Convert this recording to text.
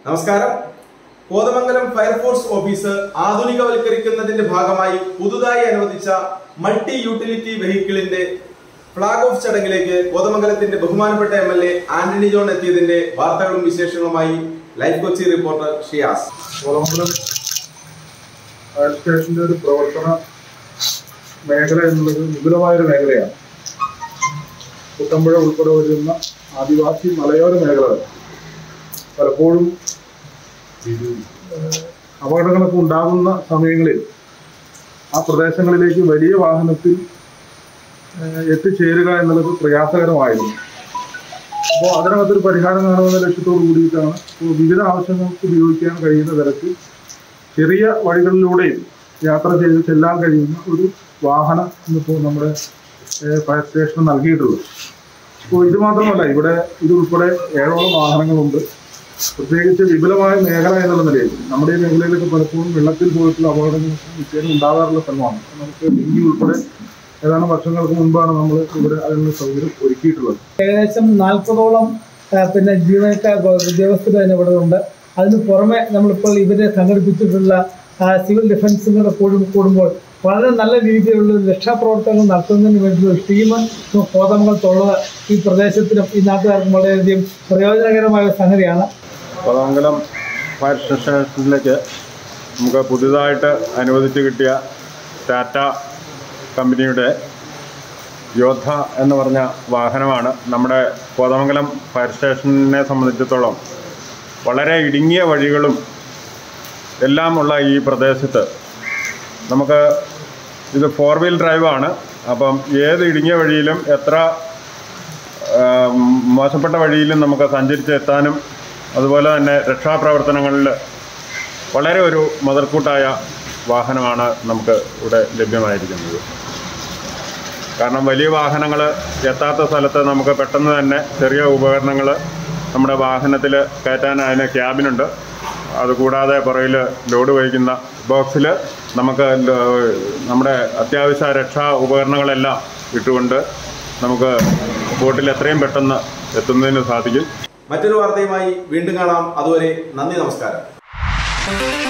നമസ്കാരം Kothamangalam fire force office ആധുനികവൽക്കരിക്കുന്നതിന്റെ ഭാഗമായി പുതുതായി അനുവദിച്ച മൾട്ടി യൂട്ടിലിറ്റി വെഹിക്കിളിന്റെ ഫ്ളാഗ് ഓഫ് ചടങ്ങിലേക്ക് കോതമംഗലത്തിന്റെ ബഹുമാനപ്പെട്ട M L A Antony John എത്തിയതിന്റെ വാർത്തകളും വിശേഷങ്ങളുമായി life Kochi reporter Shiyas Kothamangalam fire സ്റ്റേഷന്റെ ഒരു പ്രവർത്തന മേഖല എന്നുള്ളത് വിപുലമായൊരു മേഖലയാണ് കുട്ടമ്പുഴ ഉൾപ്പെടെ വരുന്ന ആദിവാസി മലയോര മേഖലകൾ പലപ്പോഴും ഏഹ്, അപകടങ്ങളൊക്കെ ഉണ്ടാകുന്ന സമയങ്ങളിൽ ആ പ്രദേശങ്ങളിലേക്ക് വലിയ വാഹനത്തിൽ ഏഹ്, എത്തിച്ചേരുക എന്നുള്ളത് പ്രയാസകരമായിരുന്നു അപ്പോൾ അതിനകത്തൊരു പരിഹാരം കാണുമെന്ന ലക്ഷ്യത്തോട് കൂടിയിട്ടാണ് ഇപ്പോൾ വിവിധ ആവശ്യങ്ങൾക്ക് ഉപയോഗിക്കാൻ കഴിയുന്ന തരത്തിൽ ചെറിയ വഴികളിലൂടെയും യാത്ര ചെയ്ത് ചെല്ലാൻ കഴിയുന്ന ഒരു വാഹനം ഇന്നിപ്പോൾ നമ്മുടെ ഏഹ്, ഫയർ സ്റ്റേഷൻ നൽകിയിട്ടുള്ളത് അപ്പോൾ ഇത് മാത്രമല്ല ഇവിടെ ഇതുൾപ്പെടെ ഏഴോളം വാഹനങ്ങളുണ്ട് പ്രത്യേകിച്ച് വിപുലമായ മേഖല എന്നുള്ള നിലയിൽ നമ്മുടെ ഈ മേഖലയിലൊക്കെ പലപ്പോഴും വെള്ളത്തിൽ പോയിട്ടുള്ള അപകടങ്ങൾ നിത്യേന ഉണ്ടാകാറുള്ള സ്ഥലമാണ് നമുക്ക് ഡെങ്കി ഉൾപ്പെടെ ഏതാനും വർഷങ്ങൾക്ക് മുമ്പാണ് നമ്മൾ ഇവിടെ അതിനുള്ള സൗകര്യം ഒരുക്കിയിട്ടുള്ളത് ഏകദേശം നാൽപ്പതോളം പിന്നെ ജീവനക്കാർ ഉദ്യോഗസ്ഥർ തന്നെ ഇവിടെ ഉണ്ട് അതിന് പുറമെ നമ്മളിപ്പോൾ ഇവരെ സംഘടിപ്പിച്ചിട്ടുള്ള ആ, സിവിൽ ഡിഫൻസും കൂടെ കൂടും കൂടുമ്പോൾ വളരെ നല്ല രീതിയിലുള്ള ഒരു രക്ഷാപ്രവർത്തനങ്ങൾ നടത്തുന്നതിന് വേണ്ടി ഒരു ടീം കോതമംഗലത്തുള്ളത് ഈ പ്രദേശത്തിനും ഈ നാട്ടുകാർക്കും വളരെയധികം പ്രയോജനകരമായ ഒരു സംഗതിയാണ് കോതമംഗലം ഫയർ സ്റ്റേഷനിലേക്ക് നമുക്ക് പുതിയതായിട്ട് അനുവദിച്ച് കിട്ടിയ ടാറ്റ കമ്പനിയുടെ യോദ്ധ എന്ന് പറഞ്ഞ വാഹനമാണ് നമ്മുടെ കോതമംഗലം ഫയർ സ്റ്റേഷനെ സംബന്ധിച്ചിടത്തോളം വളരെ ഇടുങ്ങിയ വഴികളും എല്ലാമുള്ള ഈ പ്രദേശത്ത് നമുക്ക് ഇത് ഫോർ വീൽ ഡ്രൈവാണ് അപ്പം ഏത് ഇടുങ്ങിയ വഴിയിലും എത്ര ആ, മോശപ്പെട്ട വഴിയിലും നമുക്ക് സഞ്ചരിച്ച് എത്താനും അതുപോലെ തന്നെ രക്ഷാപ്രവർത്തനങ്ങളിൽ വളരെ ഒരു മുതൽക്കൂട്ടായ വാഹനമാണ് നമുക്ക് ഇവിടെ ലഭ്യമായിരിക്കുന്നത് കാരണം വലിയ വാഹനങ്ങൾ എത്താത്ത സ്ഥലത്ത് നമുക്ക് പെട്ടെന്ന് തന്നെ ചെറിയ ഉപകരണങ്ങൾ നമ്മുടെ വാഹനത്തിൽ കയറ്റാൻ അതിന് ക്യാബിനുണ്ട് അതുകൂടാതെ പുറകിൽ ലോഡ് വഹിക്കുന്ന ബോക്സിൽ നമുക്ക് ല- നമ്മുടെ അത്യാവശ്യ രക്ഷാ ഉപകരണങ്ങളെല്ലാം ഇട്ടുകൊണ്ട് നമുക്ക് ബോട്ടിൽ എത്രയും പെട്ടെന്ന് എത്തുന്നതിന് സാധിക്കും മറ്റൊരു വാർത്തയുമായി വീണ്ടും കാണാം അതുവരെ നന്ദി നമസ്കാരം